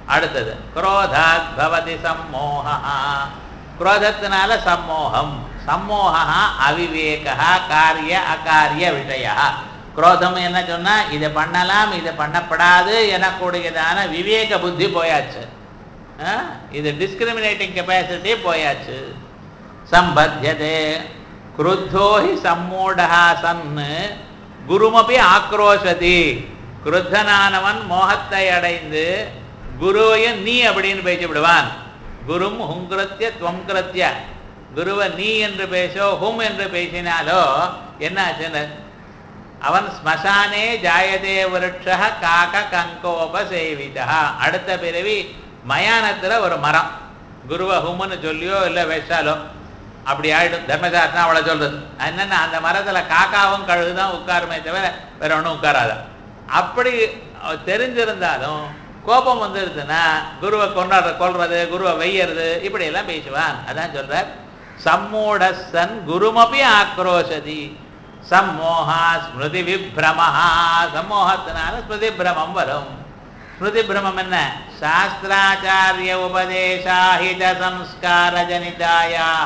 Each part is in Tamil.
அடுத்தது குரோதாத் பவதி சம்மோகா குரோதத்தினால சம்மோகம் சம்மோகா அவிவேகா காரிய அகாரிய விஷயா குரோதம் என்ன சொன்னா இதை பண்ணலாம் இதை பண்ணப்படாது எனக்கூடியதான விவேக புத்தி போயாச்சு ஆ? இது டிஸ்கிரிமினேட்டிங் கெப்பாசிட்டி போயாச்சு சம்பத்தியதே குருத்தோ ஹி சம்மூடா சன் குருமபி ஆக்ரோஷதி குருத்தனானவன் மோகத்தை அடைந்து குருவையும் நீ அப்படின்னு பேசி விடுவான் குரும் ஹுங்கிருத்திய துவம் கிருத்திய குருவை நீ என்று பேசோ ஹும் என்று பேசினாலோ என்ன ஆச்சுன்னு அவன் ஸ்மசானே ஜாயதே விருட்ச காக்க கங்கோபசேவிதா அடுத்த பிறவி மயானத்துல ஒரு மரம் குருவ ஹும்னு சொல்லியோ இல்லை வச்சாலோ அப்படி ஆயிடும் தர்மசாஸ்திரம் அவளை சொல்றது என்னன்னா அந்த மரத்துல காக்காவும் கழுகுதான் உட்காருமே தவிர வேற ஒன்றும் உட்காராத அப்படி தெரிஞ்சிருந்தாலும் கோபம் வந்துருதுன்னா குருவை கொண்டாடுற கொல்றது குருவை வெய்யறது இப்படி எல்லாம் பேசுவான் அதான் சொல்றார் சம்மூடசன் குருமபி ஆக்ரோஷதி சம்மோகா ஸ்மிருதி விப்ரமஹா சம்மோகத்தினால ஸ்மிருதி பிரமம் வரும் ஸ்மிருதி பிரமம் என்ன சாஸ்திராச்சாரிய உபதேசாஹித சம்ஸ்கார ஜனிதாயாக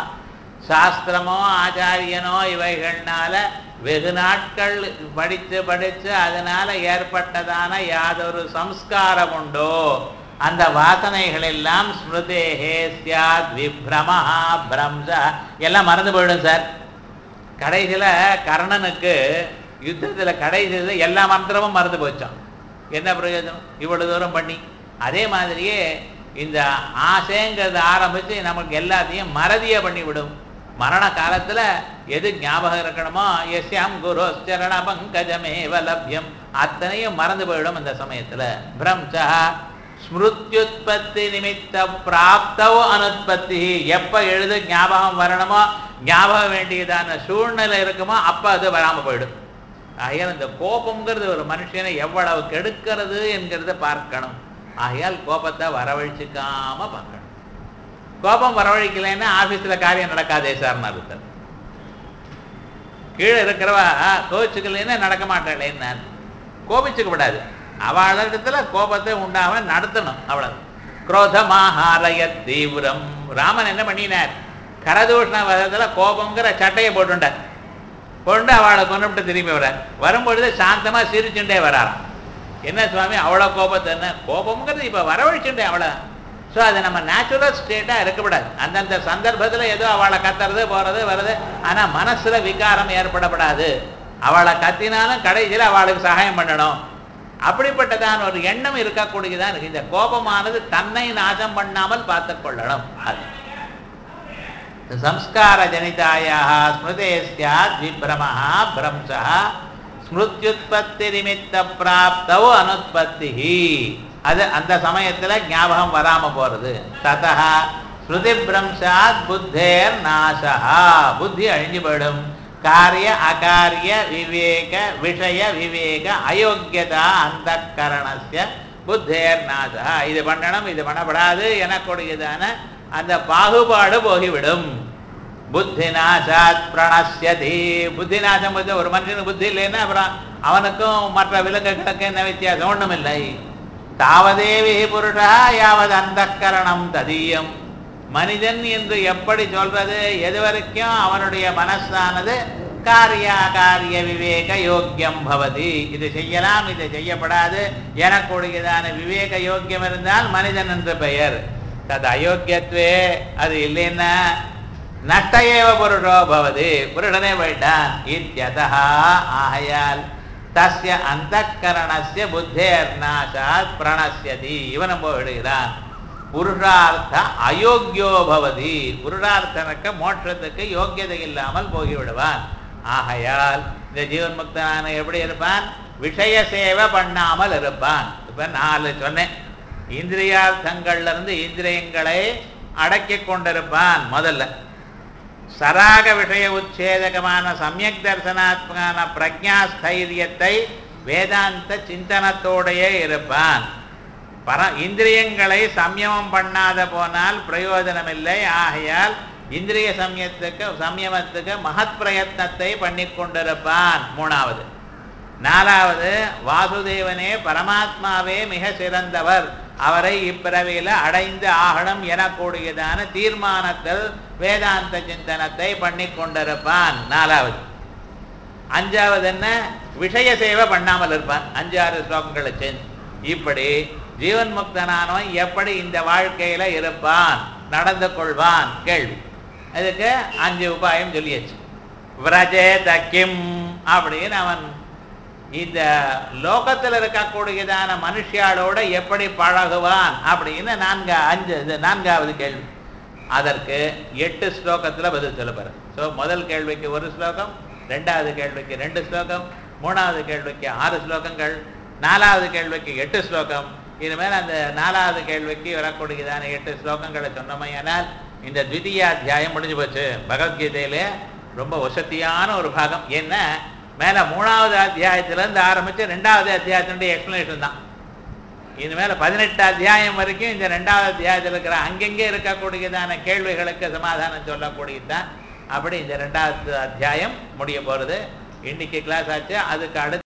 சாஸ்திரமோ ஆச்சாரியனோ இவைகள்னால வெகு நாட்கள் படித்து படித்து அதனால ஏற்பட்டதான யாதொரு சம்ஸ்காரம் உண்டோ அந்த வாசனைகள் எல்லாம் ஸ்மிருதேஹே சியாத் விப்ரமஹா பிரம்ச எல்லாம் மறந்து போயிடும் சார் கடைசியில் கர்ணனுக்கு யுத்தத்தில் கடைசியில் எல்லா மந்திரமும் மறந்து போச்சான் என்ன பிரயோஜனம் இவ்வளவு தூரம் பண்ணி அதே மாதிரியே இந்த ஆசைங்கிறது ஆரம்பித்து நமக்கு எல்லாத்தையும் மறதியை பண்ணிவிடும் மரண காலத்துல எது ஞாபகம் இருக்கணுமோ எஸ்யாம் குரு சரண பங்கஜமேவ லப்யம் அத்தனையும் மறந்து போயிடும் இந்த சமயத்துல பிரம்சா ஸ்மிருத்யுத்பத்தி நிமித்த பிராப்தவோ அனுத்பத்தி எப்ப எழுது ஞாபகம் வரணுமோ ஞாபகம் வேண்டியதான சூழ்நிலை இருக்குமோ அப்ப அது வராம போயிடும் ஆகையால் இந்த கோபம்ங்கிறது ஒரு மனுஷனை எவ்வளவு கெடுக்கிறது என்கிறத பார்க்கணும் ஆகையால் கோபத்தை வரவழைச்சிக்காம பார்க்கணும் கோபம் வரவழைக்கலைன்னா ஆபீஸ்ல காரியம் நடக்காதே சார்னு அர்த்தம் கீழே இருக்கிறவா கோவிச்சுக்கலைன்னா நடக்க மாட்டாளேன்னு கோபிச்சுக்க கூடாது அவளிடத்துல கோபத்தை உண்டாம நடத்தணும் அவ்வளவு குரோதமாஹாரய தீவிரம் ராமன் என்ன பண்ணினார் கரதூஷண வதத்துல கோபங்கிற சட்டையை போட்டுண்டார் கொண்டு அவளை கொண்டுட்டு திரும்பி வர்றார் வரும்பொழுது சாந்தமா சிரிச்சுட்டே வராராம் என்ன சுவாமி அவ்வளோ கோபத்தை என்ன கோபம்ங்கிறது இப்போ வரவழைச்சுட்டே அவ்வளோ ஸோ அது நம்ம நேச்சுரல் ஸ்டேட்டாக இருக்கக்கூடாது அந்தந்த சந்தர்ப்பத்தில் ஏதோ அவளை கத்துறது போகிறது வருது ஆனால் மனசுல விகாரம் ஏற்படப்படாது அவளை கத்தினாலும் கடைசியில் அவளுக்கு சகாயம் பண்ணணும் அப்படிப்பட்டதான ஒரு எண்ணம் இருக்கக்கூடியதான் இருக்கு இந்த கோபமானது தன்னை நாசம் பண்ணாமல் பார்த்து கொள்ளணும் அது சம்ஸ்கார ஜனிதாயாக ஸ்மிருதே சியாத் விப்ரமः பிரம்சः ஸ்மிருத்யுத்பத்தி நிமித்த பிராப்தவோ அனுத்பத்தி அது அந்த சமயத்துல ஞாபகம் வராம போறது ததா ஸ்ருதி பிரம்சாத் புத்தேர் நாசா புத்தி அழிஞ்சு போயிடும் காரிய அகாரிய விவேக விஷய விவேக அயோக்கியதா அந்த கரணஸ்ய புத்தேர் நாசா இது பண்ணணும் இது பண்ணப்படாது எனக்கூடியதான அந்த பாகுபாடு போகிவிடும் புத்தி நாசாத் பிரணசியதி புத்தி நாசம் வந்து ஒரு மனுஷனுக்கு புத்தி இல்லைன்னா அப்புறம் அவனுக்கும் மற்ற விலங்குகளுக்கு என்ன வித்தியாசம் ஒண்ணும் இல்லை தாவதேவி புருஷா யாவது அந்த கரணம் ததீயம் மனிதன் என்று எப்படி சொல்றது எது வரைக்கும் அவனுடைய மனசானது காரியாகாரிய விவேக யோக்கியம் பவதி இது செய்யலாம் இது செய்யப்படாது எனக்கூடியதான விவேக யோக்கியம் இருந்தால் மனிதன் என்று பெயர் தது அயோக்கியத்துவே அது இல்லைன்னா நஷ்டஏவ புருஷோ பவதி புருடனே போயிட்டான் இத்தியதா ஆகையால் தஸ்ய அந்த கரணஸ்ய புத்தேர் நாசாத் பிரணசியதி இவனும் போயிடுகிறான் புருஷார்த்த அயோக்கியோ பவதி புருஷார்த்தனுக்கு மோட்சத்துக்கு யோக்கியதை இல்லாமல் போகிவிடுவான் ஆகையால் இந்த ஜீவன் முக்தனான எப்படி இருப்பான் விஷய சேவை பண்ணாமல் இருப்பான் இப்ப நாலு சொன்னேன் இந்திரியார்த்தங்கள்ல இருந்து இந்திரியங்களை அடக்கி கொண்டிருப்பான் முதல்ல சராக விஷய உச்சேதகமான சமயக் தர்சனாத்மகான பிரஜா ஸ்தைரியத்தை வேதாந்த சிந்தனத்தோடையே இருப்பான் பர இந்திரியங்களை சம்யமம் பண்ணாத போனால் பிரயோஜனம் இல்லை ஆகையால் இந்திரிய சமயத்துக்கு சம்யமத்துக்கு மகத் பிரயத்னத்தை பண்ணி கொண்டிருப்பான் மூணாவது நாலாவது வாசுதேவனே பரமாத்மாவே மிக சிறந்தவர் அவரை இப்பிறவியில அடைந்து ஆகணும் எனக்கூடியதான தீர்மானத்தில் வேதாந்த சிந்தனத்தை பண்ணி கொண்டிருப்பான் நாலாவது அஞ்சாவது என்ன விஷய சேவை பண்ணாமல் இருப்பான் அஞ்சு ஆறு ஸ்லோகங்களை சேர்ந்து இப்படி ஜீவன் முக்தனானவன் எப்படி இந்த வாழ்க்கையில இருப்பான் நடந்து கொள்வான் கேள்வி அதுக்கு அஞ்சு உபாயம் சொல்லியாச்சு விரஜேத கிம் அப்படின்னு அவன் இந்த லோகத்தில் இருக்கக்கூடியதான மனுஷியாளோட எப்படி பழகுவான் அப்படின்னு நான்கு அஞ்சு இது நான்காவது கேள்வி அதற்கு எட்டு ஸ்லோகத்துல பதில் சொல்லப்படுற ஸோ முதல் கேள்விக்கு ஒரு ஸ்லோகம் ரெண்டாவது கேள்விக்கு ரெண்டு ஸ்லோகம் மூணாவது கேள்விக்கு ஆறு ஸ்லோகங்கள் நாலாவது கேள்விக்கு எட்டு ஸ்லோகம் இனிமேல் அந்த நாலாவது கேள்விக்கு வரக்கூடியதான எட்டு ஸ்லோகங்களை சொன்னமையானால் இந்த த்விதீய அத்தியாயம் முடிஞ்சு போச்சு பகவத்கீதையிலே ரொம்ப வசதியான ஒரு பாகம் என்ன மேல மூணாவது அத்தியாயத்திலேருந்து ஆரம்பிச்சு ரெண்டாவது அத்தியாயத்தினுடைய எக்ஸ்பிளனேஷன் தான் இனிமேல் பதினெட்டு அத்தியாயம் வரைக்கும் இந்த ரெண்டாவது அத்தியாயத்தில் இருக்கிற அங்கங்கே இருக்கக்கூடியதான கேள்விகளுக்கு சமாதானம் சொல்லக்கூடியதுதான் அப்படி இந்த ரெண்டாவது அத்தியாயம் முடிய போகிறது இன்னைக்கு கிளாஸ் ஆச்சு அதுக்கு அடுத்து